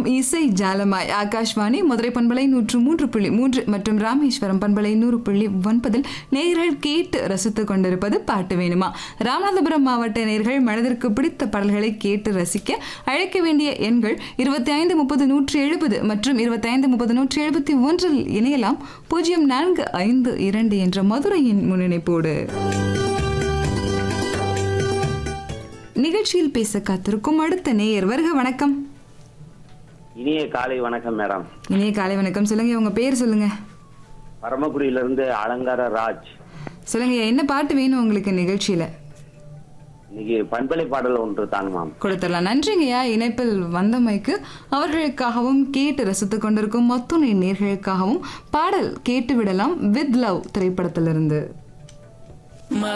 இசை ஜாலமாய் ஆகாஷ்வாணி மதுரை பண்பலை நூற்று மூன்று புள்ளி மூன்று மற்றும் ராமேஸ்வரம் பண்பலை நூறு புள்ளி ஒன்பதில் நேயர்கள் கேட்டு ரசித்துக் கொண்டிருப்பது பாட்டு வேணுமா ராமநாதபுரம் மாவட்ட நேயர்கள் மனதிற்கு பிடித்த பாடல்களை கேட்டு ரசிக்க அழைக்க வேண்டிய எண்கள் இருபத்தி ஐந்து முப்பது நூற்றி எழுபது மற்றும் இருபத்தி ஐந்து முப்பது நூற்றி எழுபத்தி ஒன்றில் இணையலாம் பூஜ்ஜியம் நான்கு ஐந்து இரண்டு என்ற மதுரையின் முன்னிணைப்போடு நிகழ்ச்சியில் பேச காத்திருக்கும் அடுத்த நேயர் வருக வணக்கம் இனிய காலை வணக்கம் மேடம் இனிய காலை வணக்கம் சொல்லுங்க உங்க பேர் சொல்லுங்க பரமக்குடியிலிருந்து அலங்கார ராஜ் சொல்லுங்க என்ன பாட்டு வேணும் உங்களுக்கு நிகழ்ச்சியில இன்னைக்கு பண்பலை பாடல் ஒன்று தாங்க மேம் கொடுத்துடலாம் நன்றிங்கய்யா இணைப்பில் வந்தமைக்கு அவர்களுக்காகவும் கேட்டு ரசித்துக் கொண்டிருக்கும் மத்துணை நேர்களுக்காகவும் பாடல் கேட்டு விடலாம் வித் லவ் திரைப்படத்திலிருந்து